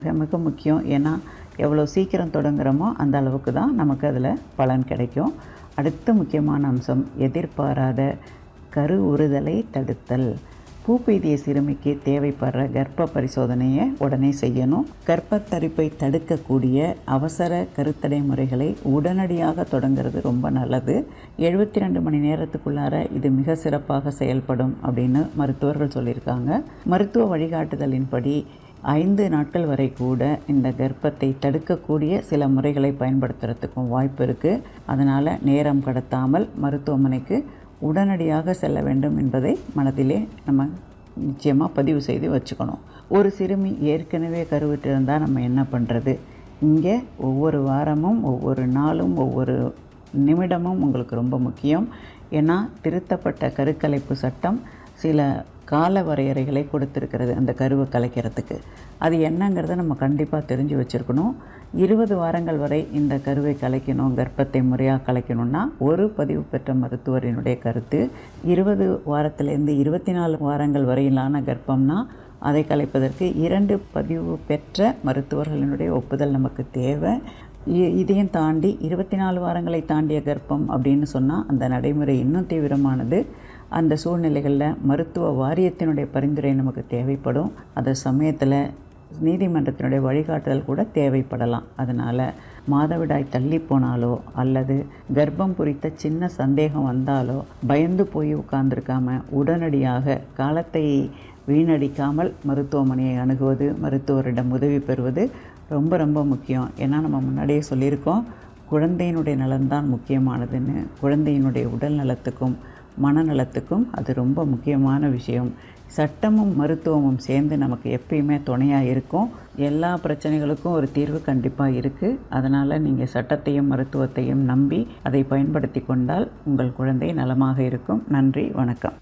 மிக மிக முக்கியம் ஏன்னா எவ்வளோ சீக்கிரம் தொடங்குறோமோ அந்த அளவுக்கு தான் நமக்கு அதில் பலன் கிடைக்கும் அடுத்த முக்கியமான அம்சம் எதிர்பாராத கரு உறுதலை தடுத்தல் பூப்பெய்திய சிறுமிக்கு தேவைப்படுற கர்ப்ப பரிசோதனையை உடனே செய்யணும் கர்ப்பத்தரிப்பை தடுக்கக்கூடிய அவசர கருத்தடை முறைகளை உடனடியாக தொடங்குறது ரொம்ப நல்லது எழுபத்தி ரெண்டு மணி நேரத்துக்குள்ளார இது மிக சிறப்பாக செயல்படும் அப்படின்னு மருத்துவர்கள் சொல்லியிருக்காங்க மருத்துவ வழிகாட்டுதலின்படி ஐந்து நாட்கள் வரை கூட இந்த கர்ப்பத்தை தடுக்கக்கூடிய சில முறைகளை பயன்படுத்துறதுக்கும் வாய்ப்பு இருக்குது அதனால் நேரம் கடத்தாமல் மருத்துவமனைக்கு உடனடியாக செல்ல வேண்டும் என்பதை மனதிலே நம்ம நிச்சயமாக பதிவு செய்து வச்சுக்கணும் ஒரு சிறுமி ஏற்கனவே கருவிட்டிருந்தால் நம்ம என்ன பண்ணுறது இங்கே ஒவ்வொரு வாரமும் ஒவ்வொரு நாளும் ஒவ்வொரு நிமிடமும் உங்களுக்கு ரொம்ப முக்கியம் ஏன்னா திருத்தப்பட்ட கருக்கலைப்பு சட்டம் சில கால வரையறைகளை கொடுத்துருக்கிறது அந்த கருவை கலைக்கிறதுக்கு அது என்னங்கிறத நம்ம கண்டிப்பாக தெரிஞ்சு வச்சுருக்கணும் இருபது வாரங்கள் வரை இந்த கருவை கலைக்கணும் கர்ப்பத்தை முறையாக கலைக்கணும்னா ஒரு பதிவு பெற்ற மருத்துவரினுடைய கருத்து இருபது வாரத்திலேருந்து இருபத்தி நாலு வாரங்கள் வரையிலான கர்ப்பம்னா அதை கலைப்பதற்கு இரண்டு பதிவு பெற்ற மருத்துவர்களினுடைய ஒப்புதல் நமக்கு தேவை இ- இதையும் தாண்டி இருபத்தி நாலு வாரங்களை தாண்டிய கர்ப்பம் அப்படின்னு சொன்னால் அந்த நடைமுறை இன்னும் தீவிரமானது அந்த சூழ்நிலைகளில் மருத்துவ வாரியத்தினுடைய பரிந்துரை நமக்கு தேவைப்படும் அந்த சமயத்தில் நீதிமன்றத்தினுடைய வழிகாட்டுதல் கூட தேவைப்படலாம் அதனால் மாதவிடாய் தள்ளி போனாலோ அல்லது கர்ப்பம் குறித்த சின்ன சந்தேகம் வந்தாலோ பயந்து போய் உட்கார்ந்துருக்காம உடனடியாக காலத்தை வீணடிக்காமல் மருத்துவமனையை அணுகுவது மருத்துவரிடம் உதவி பெறுவது ரொம்ப ரொம்ப முக்கியம் ஏன்னா நம்ம முன்னாடியே சொல்லியிருக்கோம் குழந்தையினுடைய நலன்தான் முக்கியமானதுன்னு குழந்தையினுடைய உடல் நலத்துக்கும் மனநலத்துக்கும் அது ரொம்ப முக்கியமான விஷயம் சட்டமும் மருத்துவமும் சேர்ந்து நமக்கு எப்பயுமே துணையாக இருக்கும் எல்லா பிரச்சனைகளுக்கும் ஒரு தீர்வு கண்டிப்பாக இருக்குது அதனால் நீங்கள் சட்டத்தையும் மருத்துவத்தையும் நம்பி அதை பயன்படுத்தி கொண்டால் உங்கள் குழந்தை நலமாக இருக்கும் நன்றி வணக்கம்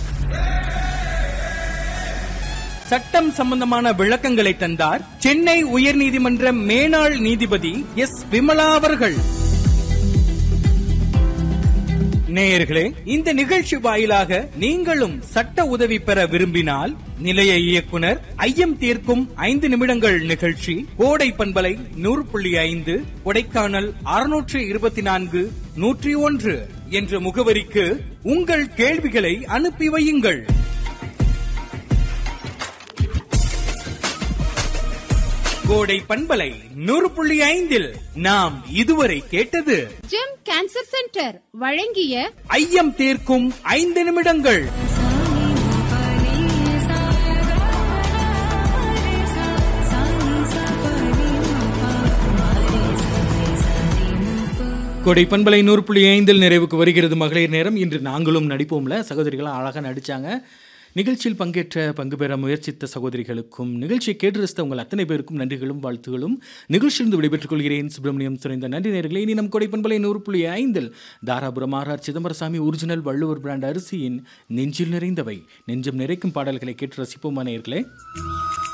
சட்டம் சம்பந்தமான விளக்கங்களை தந்தார் சென்னை உயர்நீதிமன்ற மேனாள் நீதிபதி எஸ் விமலா அவர்கள் நேயர்களே இந்த நிகழ்ச்சி வாயிலாக நீங்களும் சட்ட உதவி பெற விரும்பினால் நிலைய இயக்குனர் ஐயம் தீர்க்கும் ஐந்து நிமிடங்கள் நிகழ்ச்சி கோடை பண்பலை நூறு புள்ளி ஐந்து கொடைக்கானல் அறுநூற்று இருபத்தி நான்கு நூற்றி ஒன்று என்ற முகவரிக்கு உங்கள் கேள்விகளை அனுப்பி வையுங்கள் கோடை பண்பலை நூறு புள்ளி ஐந்தில் நாம் இதுவரை கேட்டது ஜெம் கேன்சர் சென்டர் வழங்கிய ஐயம் தீர்க்கும் ஐந்து நிமிடங்கள் கொடை பண்பலை நூறு புள்ளி ஐந்தில் நிறைவுக்கு வருகிறது மகளிர் நேரம் இன்று நாங்களும் நடிப்போம்ல சகோதரிகளாம் அழகாக நடிச்சாங்க நிகழ்ச்சியில் பங்கேற்ற பங்கு பெற முயற்சித்த சகோதரிகளுக்கும் நிகழ்ச்சியை கேட்டு ரசித்த உங்கள் அத்தனை பேருக்கும் நன்றிகளும் வாழ்த்துகளும் நிகழ்ச்சியிலிருந்து விடைபெற்றுக் கொள்கிறேன் சுப்பிரமணியம் சுரைந்த நன்றி நேர்களே இனி நம் கொடை பண்பலை நூறு புள்ளி ஐந்தில் Dharapuram R R Chidambarasamy original Valluvar brand அரிசியின் நெஞ்சில் நிறைந்தவை நெஞ்சம் நிறைக்கும் பாடல்களை கேட்டு ரசிப்போமா நேர்களே